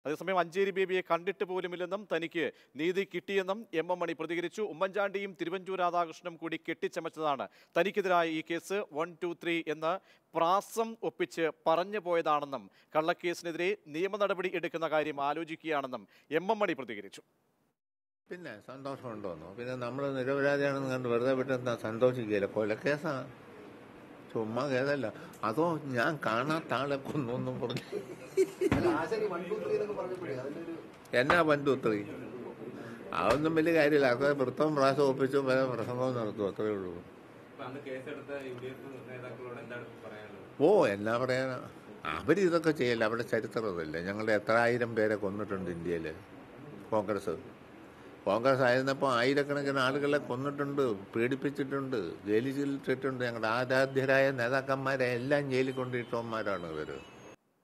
അതേസമയം അഞ്ചേരി ബേബിയെ കണ്ടിട്ട് പോലുമില്ലെന്നും തനിക്ക് നീതി കിട്ടിയെന്നും എം എം മണി പ്രതികരിച്ചു ഉമ്മൻചാണ്ടിയും തിരുവഞ്ചൂർ രാധാകൃഷ്ണനും കൂടി കെട്ടിച്ചമച്ചതാണ് തനിക്കെതിരായ ഈ കേസ് വൺ ടു ത്രീ എന്ന് പ്രാസം ഒപ്പിച്ച് പറഞ്ഞു പോയതാണെന്നും കള്ളക്കേസിനെതിരെ നിയമ നടപടി എടുക്കുന്ന കാര്യം ആലോചിക്കുകയാണെന്നും എം എം മണി പ്രതികരിച്ചു പിന്നെ സന്തോഷമുണ്ടോന്നോ പിന്നെ നമ്മൾ നിരപരാധിയാണെന്ന് കണ്ട് വെറുതെ വിട്ടെന്താ സന്തോഷിക്കുകയില്ല കൊലക്കേസാ ചുമ്മാ കേസല്ല അതോ ഞാൻ കാണാത്ത ആളെ കൊന്നു എന്നും പറഞ്ഞു എന്നാ പണ്ടുത്രി അതൊന്നും വലിയ കാര്യമില്ല അതൊക്കെ വൃത്തം പ്രാസം ഒപ്പിച്ചു പല പ്രസംഗവും നടത്തും അത്രേ ഉള്ളൂ അന്ന് കേസെടുത്ത യു ഡി എഫ് നേതാക്കളോട് എന്താണ് പറയാനുള്ളത് ഓ എന്നാ പറയാനാ അവരിതൊക്കെ ചെയ്യല്ല അവിടെ ചരിത്രമില്ല ഞങ്ങളുടെ എത്ര ആയിരം പേരെ കൊന്നിട്ടുണ്ട് ഇന്ത്യയിൽ കോൺഗ്രസ് കോൺഗ്രസ് ആയിരുന്നപ്പോൾ ആയിരക്കണക്കിന് ആളുകളെ കൊന്നിട്ടുണ്ട് പീഡിപ്പിച്ചിട്ടുണ്ട് ജയിലിൽ ഇട്ടിട്ടുണ്ട് ഞങ്ങളുടെ ആരാധ്യരായ നേതാക്കന്മാരെ എല്ലാം ജയിലിൽ കൊണ്ടിട്ടവന്മാരാണ് ഇവർ